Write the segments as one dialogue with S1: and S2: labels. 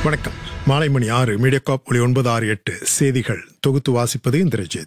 S1: வணக்கம் மாலை மணி ஆறு மீடியாகாப் ஒளி ஒன்பது ஆறு எட்டு செய்திகள் தொகுத்து வாசிப்பது இந்திரஜித்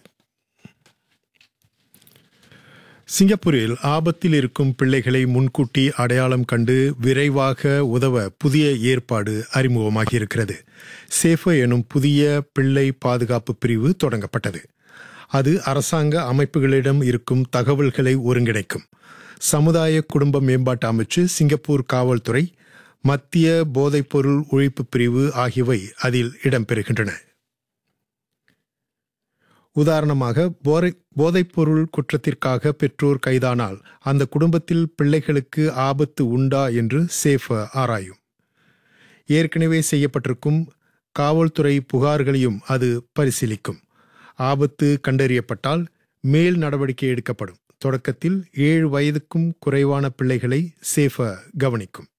S1: சிங்கப்பூரில் ஆபத்தில் இருக்கும் பிள்ளைகளை முன்கூட்டி அடையாளம் கண்டு விரைவாக உதவ புதிய ஏற்பாடு அறிமுகமாகி இருக்கிறது சேஃபோ எனும் புதிய பிள்ளை பாதுகாப்பு பிரிவு தொடங்கப்பட்டது அது அரசாங்க அமைப்புகளிடம் இருக்கும் தகவல்களை ஒருங்கிணைக்கும் சமுதாய குடும்ப மேம்பாட்டு அமைச்சு சிங்கப்பூர் காவல்துறை மத்திய போதைப்பொருள் ஒழிப்பு பிரிவு ஆகியவை அதில் இடம்பெறுகின்றன உதாரணமாக போதை போதைப்பொருள் குற்றத்திற்காக பெற்றோர் கைதானால் அந்த குடும்பத்தில் பிள்ளைகளுக்கு ஆபத்து உண்டா என்று சேஃப ஆராயும் ஏற்கனவே செய்யப்பட்டிருக்கும் காவல்துறை புகார்களையும் அது பரிசீலிக்கும் ஆபத்து கண்டறியப்பட்டால் மேல் நடவடிக்கை எடுக்கப்படும் தொடக்கத்தில் ஏழு வயதுக்கும் குறைவான பிள்ளைகளை சேஃப கவனிக்கும்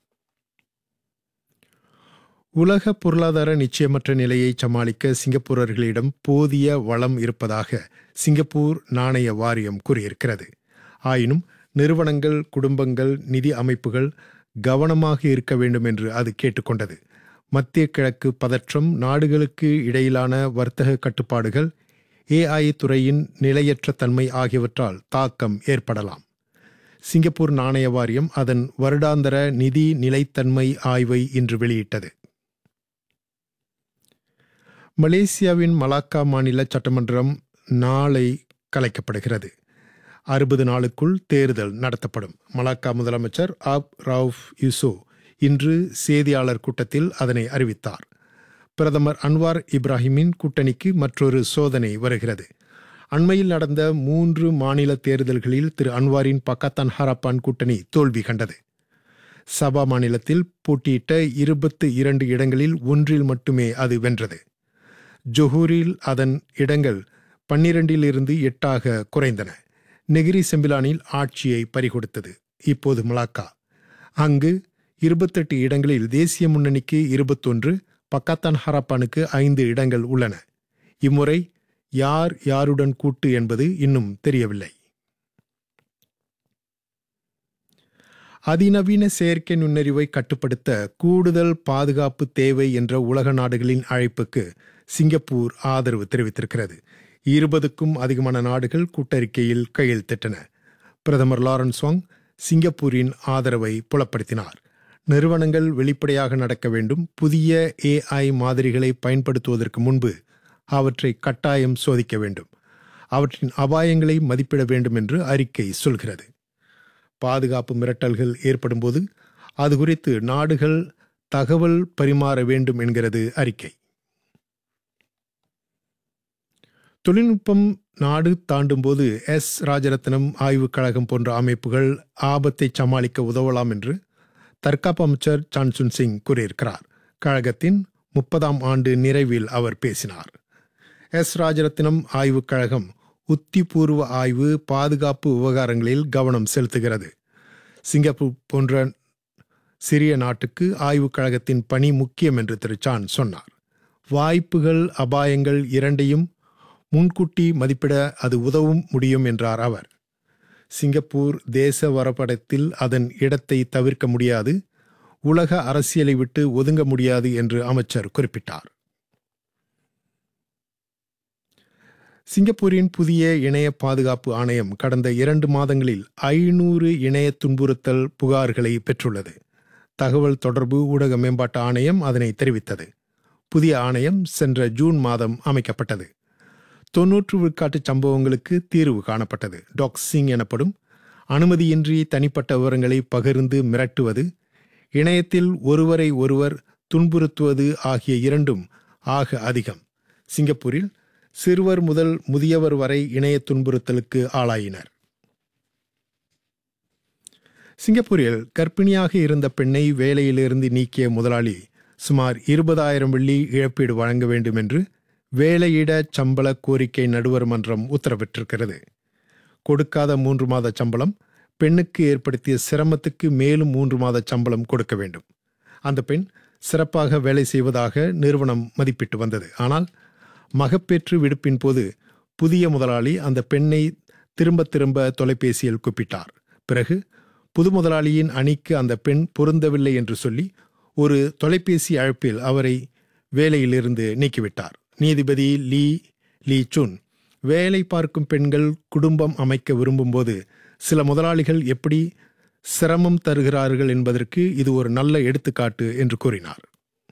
S1: உலக பொருளாதார நிச்சயமற்ற நிலையை சமாளிக்க சிங்கப்பூரர்களிடம் போதிய வளம் இருப்பதாக சிங்கப்பூர் நாணய வாரியம் கூறியிருக்கிறது ஆயினும் நிறுவனங்கள் குடும்பங்கள் நிதி அமைப்புகள் கவனமாக இருக்க வேண்டும் என்று அது கேட்டுக்கொண்டது மத்திய கிழக்கு பதற்றம் நாடுகளுக்கு இடையிலான வர்த்தக கட்டுப்பாடுகள் ஏஐ துறையின் நிலையற்ற தன்மை ஆகியவற்றால் தாக்கம் ஏற்படலாம் சிங்கப்பூர் நாணய வாரியம் அதன் வருடாந்தர நிதி நிலைத்தன்மை ஆய்வை இன்று வெளியிட்டது மலேசியாவின் மலாக்கா மாநில சட்டமன்றம் நாளை கலைக்கப்படுகிறது அறுபது நாளுக்குள் தேர்தல் நடத்தப்படும் மலாக்கா முதலமைச்சர் ஆப் ரவுஃப் யூசோ இன்று செய்தியாளர் கூட்டத்தில் அதனை அறிவித்தார் பிரதமர் அன்வார் இப்ராஹிமின் கூட்டணிக்கு மற்றொரு சோதனை வருகிறது அண்மையில் நடந்த மூன்று மாநில தேர்தல்களில் திரு அன்வாரின் பக்கத்தான் ஹரப்பான் கூட்டணி தோல்வி கண்டது சபா மாநிலத்தில் போட்டியிட்ட இருபத்து இரண்டு இடங்களில் ஒன்றில் மட்டுமே அது வென்றது ஜொஹூரில் அதன் இடங்கள் பன்னிரண்டில் இருந்து எட்டாக குறைந்தன நெகிரி செம்பிலானில் ஆட்சியை பறிகொடுத்தது இப்போது மலாக்கா அங்கு இருபத்தெட்டு இடங்களில் தேசிய முன்னணிக்கு இருபத்தொன்று பக்காத்தான் ஹராப்பானுக்கு ஐந்து இடங்கள் உள்ளன இம்முறை யார் யாருடன் கூட்டு என்பது இன்னும் தெரியவில்லை அதிநவீன செயற்கை நுண்ணறிவை கட்டுப்படுத்த கூடுதல் பாதுகாப்பு தேவை என்ற உலக நாடுகளின் அழைப்புக்கு சிங்கப்பூர் ஆதரவு தெரிவித்திருக்கிறது இருபதுக்கும் அதிகமான நாடுகள் கூட்டறிக்கையில் கையெழுத்திட்டன பிரதமர் லாரன்ஸ் வாங் சிங்கப்பூரின் ஆதரவை புலப்படுத்தினார் நிறுவனங்கள் வெளிப்படையாக நடக்க வேண்டும் புதிய ஏஐ மாதிரிகளை பயன்படுத்துவதற்கு முன்பு அவற்றை கட்டாயம் சோதிக்க வேண்டும் அவற்றின் அபாயங்களை மதிப்பிட வேண்டும் என்று அறிக்கை சொல்கிறது பாதுகாப்பு மிரட்டல்கள் ஏற்படும்போது அது குறித்து நாடுகள் தகவல் பரிமாற வேண்டும் என்கிறது அறிக்கை தொழில்நுட்பம் நாடு தாண்டும் போது எஸ் ராஜரத்னம் ஆய்வுக் கழகம் போன்ற அமைப்புகள் ஆபத்தை சமாளிக்க உதவலாம் என்று தற்காப்பு அமைச்சர் சான்சுன் சிங் கூறியிருக்கிறார் கழகத்தின் முப்பதாம் ஆண்டு நிறைவில் அவர் பேசினார் எஸ் ராஜரத்னம் ஆய்வுக் கழகம் உத்திபூர்வ ஆய்வு பாதுகாப்பு விவகாரங்களில் கவனம் செலுத்துகிறது சிங்கப்பூர் போன்ற சிறிய நாட்டுக்கு ஆய்வுக் கழகத்தின் பணி முக்கியம் என்று திரு சான் சொன்னார் வாய்ப்புகள் அபாயங்கள் இரண்டையும் முன்கூட்டி மதிப்பிட அது உதவும் முடியும் என்றார் அவர் சிங்கப்பூர் தேச வரைபடத்தில் அதன் இடத்தை தவிர்க்க முடியாது உலக அரசியலை விட்டு ஒதுங்க முடியாது என்று அமைச்சர் குறிப்பிட்டார் சிங்கப்பூரின் புதிய இணைய பாதுகாப்பு ஆணையம் கடந்த இரண்டு மாதங்களில் ஐநூறு இணைய துன்புறுத்தல் புகார்களை பெற்றுள்ளது தகவல் தொடர்பு ஊடக மேம்பாட்டு ஆணையம் அதனை தெரிவித்தது புதிய ஆணையம் சென்ற ஜூன் மாதம் அமைக்கப்பட்டது தொன்னூற்று விழுக்காட்டு சம்பவங்களுக்கு தீர்வு காணப்பட்டது டாக்ஸிங் எனப்படும் அனுமதியின்றி தனிப்பட்ட விவரங்களை பகிர்ந்து மிரட்டுவது இணையத்தில் ஒருவரை ஒருவர் துன்புறுத்துவது ஆகிய இரண்டும் ஆக அதிகம் சிங்கப்பூரில் சிறுவர் முதல் முதியவர் வரை இணைய துன்புறுத்தலுக்கு ஆளாயினர் சிங்கப்பூரில் கர்ப்பிணியாக இருந்த பெண்ணை வேலையிலிருந்து நீக்கிய முதலாளி சுமார் இருபதாயிரம் வெள்ளி இழப்பீடு வழங்க வேண்டும் என்று வேலையிட சம்பள கோரிக்கை நடுவர் மன்றம் உத்தரவிட்டிருக்கிறது கொடுக்காத மூன்று மாத சம்பளம் பெண்ணுக்கு ஏற்படுத்திய சிரமத்துக்கு மேலும் மூன்று மாத சம்பளம் கொடுக்க வேண்டும் அந்த பெண் சிறப்பாக வேலை செய்வதாக நிறுவனம் மதிப்பிட்டு வந்தது ஆனால் மகப்பேற்று விடுப்பின் போது புதிய முதலாளி அந்த பெண்ணை திரும்ப திரும்ப தொலைபேசியில் கூப்பிட்டார் பிறகு புது முதலாளியின் அணிக்கு அந்த பெண் பொருந்தவில்லை என்று சொல்லி ஒரு தொலைபேசி அழைப்பில் அவரை வேலையிலிருந்து நீக்கிவிட்டார் நீதிபதி லீ லீ சுன் வேலை பார்க்கும் பெண்கள் குடும்பம் அமைக்க விரும்பும்போது சில முதலாளிகள் எப்படி சிரமம் தருகிறார்கள் என்பதற்கு இது ஒரு நல்ல எடுத்துக்காட்டு என்று கூறினார்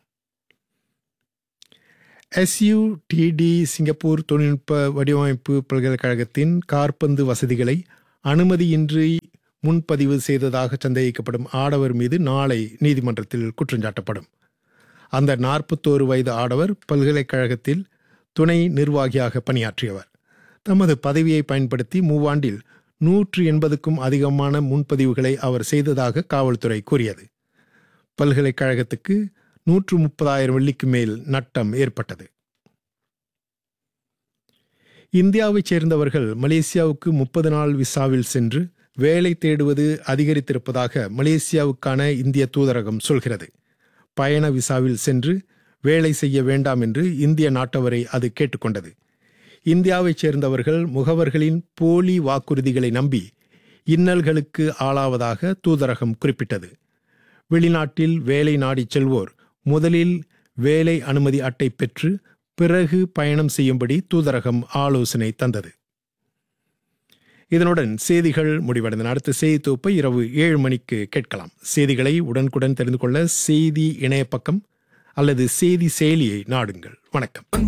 S1: எஸ்யூடிடி சிங்கப்பூர் தொழில்நுட்ப வடிவமைப்பு பல்கலைக்கழகத்தின் கார்பந்து வசதிகளை அனுமதியின்றி முன்பதிவு செய்ததாக சந்தேகிக்கப்படும் ஆடவர் மீது நாளை நீதிமன்றத்தில் குற்றஞ்சாட்டப்படும் அந்த நாற்பத்தோரு வயது ஆடவர் பல்கலைக்கழகத்தில் துணை நிர்வாகியாக பணியாற்றியவர் தமது பதவியை பயன்படுத்தி மூவாண்டில் நூற்று எண்பதுக்கும் அதிகமான முன்பதிவுகளை அவர் செய்ததாக காவல்துறை கூறியது பல்கலைக்கழகத்துக்கு நூற்று முப்பதாயிரம் வெள்ளிக்கு மேல் நட்டம் ஏற்பட்டது இந்தியாவைச் சேர்ந்தவர்கள் மலேசியாவுக்கு முப்பது நாள் விசாவில் சென்று வேலை தேடுவது அதிகரித்திருப்பதாக மலேசியாவுக்கான இந்திய தூதரகம் சொல்கிறது பயண விசாவில் சென்று வேலை செய்ய வேண்டாம் என்று இந்திய நாட்டவரை அது கேட்டுக்கொண்டது இந்தியாவைச் சேர்ந்தவர்கள் முகவர்களின் போலி வாக்குறுதிகளை நம்பி இன்னல்களுக்கு ஆளாவதாக தூதரகம் குறிப்பிட்டது வெளிநாட்டில் வேலை நாடிச் செல்வோர் முதலில் வேலை அனுமதி அட்டை பெற்று பிறகு பயணம் செய்யும்படி தூதரகம் ஆலோசனை தந்தது இதனுடன் செய்திகள் முடிவடைந்தன அடுத்த செய்தி தொகுப்பை இரவு ஏழு மணிக்கு கேட்கலாம் செய்திகளை உடனுக்குடன் தெரிந்து கொள்ள செய்தி இணைய பக்கம் அல்லது செய்தி செயலியை நாடுங்கள் வணக்கம்